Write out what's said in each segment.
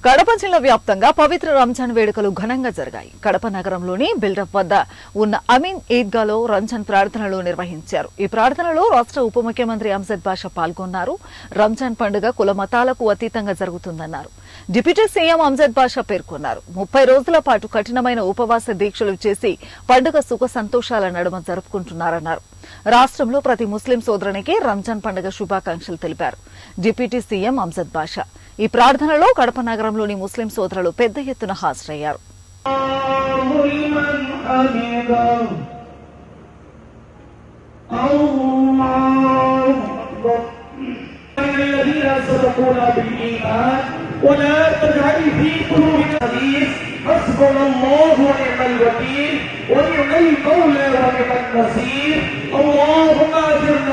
కడప జిల్లా వ్యాప్తంగా పవిత్ర రంజాన్ వేడుకలు ఘనంగా జరిగాయి కడప నగరంలోని బిల్డప్ వద్ద ఉన్న అమీన్ ఈద్గాలో రంజాన్ ప్రార్థనలు నిర్వహించారు ఈ ప్రార్థనలో రాష్ట్ర ఉప ముఖ్యమంత్రి అంజద్ బాషా పాల్గొన్నారు రంజాన్ పండుగ కుల మతాలకు అతీతంగా జరుగుతుందన్నారు డిప్యూటీ సీఎం అంజద్ బాషా పేర్కొన్నారు ముప్పై రోజుల పాటు కఠినమైన ఉపవాస దీక్షలు చేసి పండుగ సుఖ సంతోషాల నడుమ జరుపుకుంటున్నారన్నారు రాష్ట్రంలో ప్రతి ముస్లిం సోదరునికి రంజాన్ పండుగ శుభాకాంక్షలు తెలిపారు డిప్యూటీ సీఎం అంజద్ బాషా ఈ ప్రార్థనలో కడప నగరంలోని ముస్లిం సోదరులు పెద్ద ఎత్తున హాజరయ్యారు الله لمن حمده الله أكبر الذين سبقونا بالإيمان ولا تجعل في قلوبنا حديث حسبنا الله ونعم الوكيل ونعم المولى ونعم النصير اللهم أجرنا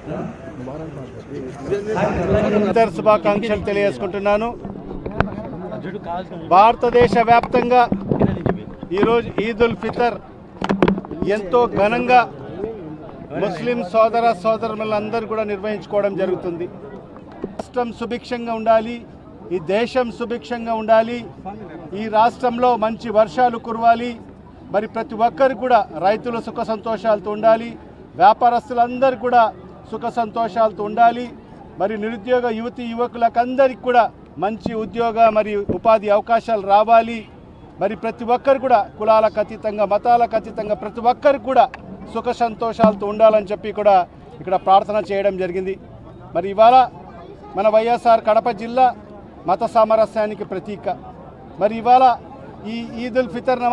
ఇతర శుభాకాంక్షలు తెలియజేసుకుంటున్నాను భారతదేశ వ్యాప్తంగా ఈరోజు ఈద్ ఉల్ ఫితర్ ఎంతో ఘనంగా ముస్లిం సోదర సోదరులందరూ కూడా నిర్వహించుకోవడం జరుగుతుంది రాష్ట్రం సుభిక్షంగా ఉండాలి ఈ దేశం సుభిక్షంగా ఉండాలి ఈ రాష్ట్రంలో మంచి వర్షాలు కురవాలి మరి ప్రతి ఒక్కరు కూడా రైతులు సుఖ సంతోషాలతో ఉండాలి వ్యాపారస్తులందరూ కూడా సుఖ సంతోషాలతో ఉండాలి మరి నిరుద్యోగ యువతి యువకులకందరికి కూడా మంచి ఉద్యోగ మరియు ఉపాధి అవకాశాలు రావాలి మరి ప్రతి ఒక్కరు కూడా కులాలకు అతీతంగా మతాలకు అతీతంగా ప్రతి ఒక్కరు కూడా సుఖ సంతోషాలతో ఉండాలని చెప్పి కూడా ఇక్కడ ప్రార్థన చేయడం జరిగింది మరి ఇవాళ మన వైఎస్ఆర్ కడప జిల్లా మత సామరస్యానికి ప్రతీక మరి ఇవాళ ఈ ఈద్ ఉల్ ఫితర్